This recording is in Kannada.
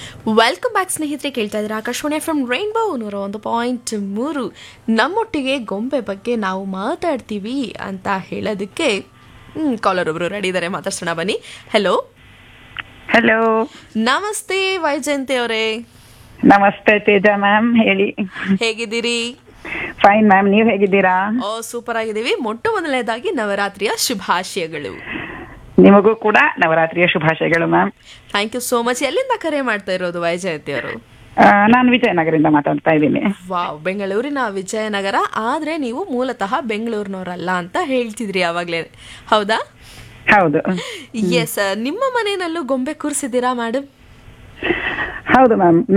ವೆಲ್ಕಮ್ ಬ್ಯಾಕ್ ಸ್ನೇಹಿತರೆ ಕೇಳ್ತಾ ಇದ್ದಾರೆ ಆಕಾಶವಾಣಿ ಎಫ್ ಎಂ ರೈನ್ಬೋ ನೂರ ಒಂದು ಪಾಯಿಂಟ್ ಮೂರು ನಮ್ಮೊಟ್ಟಿಗೆ ಗೊಂಬೆ ಬಗ್ಗೆ ನಾವು ಮಾತಾಡ್ತೀವಿ ಅಂತ ಹೇಳೋದಕ್ಕೆ ಕಾಲರ್ ಒಬ್ರು ರೆಡಿ ಇದ್ದಾರೆ ಮಾತಾಡ್ಸೋಣ ಬನ್ನಿ ಹಲೋ ಹಲೋ ನಮಸ್ತೆ ವೈಜಯಂತಿ ಅವರೇ ನಮಸ್ತೆ ತೇಜ ಮ್ಯಾಮ್ ಹೇಳಿ ಹೇಗಿದ್ದೀರಿ ಫೈನ್ ಮ್ಯಾಮ್ ನೀವ್ ಹೇಗಿದ್ದೀರಾ ಓ ಸೂಪರ್ ಆಗಿದ್ದೀವಿ ಮೊಟ್ಟ ಮೊದಲನೇದಾಗಿ ನವರಾತ್ರಿಯ ಶುಭಾಶಯಗಳು ನಿಮಗೂ ಕೂಡ ನವರಾತ್ರಿಯ ಶುಭಾಶಯಗಳು ma'am thank you so much ಎಲ್ಲಿಂದ ಕರೆ ಮಾಡ್ತಾ ಇರೋದು ವೈಜಯಂತಿ ಅವರು ನಾನು ವಿಜಯನಗರದಿಂದ ಮಾತಾಡ್ತಾ ಇದ್ದೀನಿ ವಾವ್ ಬೆಂಗಳೂರಿನ ವಿಜಯನಗರ ಆದ್ರೆ ನೀವು ಮೂಲತಃ ಬೆಂಗಳೂರಿನವರಲ್ಲ ಅಂತ ಹೇಳ್ತಿದ್ರಿ ಯಾವಾಗ್ಲೇ ಹೌದಾ ಹೌದು ಎಸ್ ನಿಮ್ಮ ಮನೆಯಲ್ಲೂ ಗೊಂಬೆ ಕೂರಿಸಿದ್ದೀರಾ ಮೇಡಮ್ ಹೌದು ಮ್ಯಾಮ್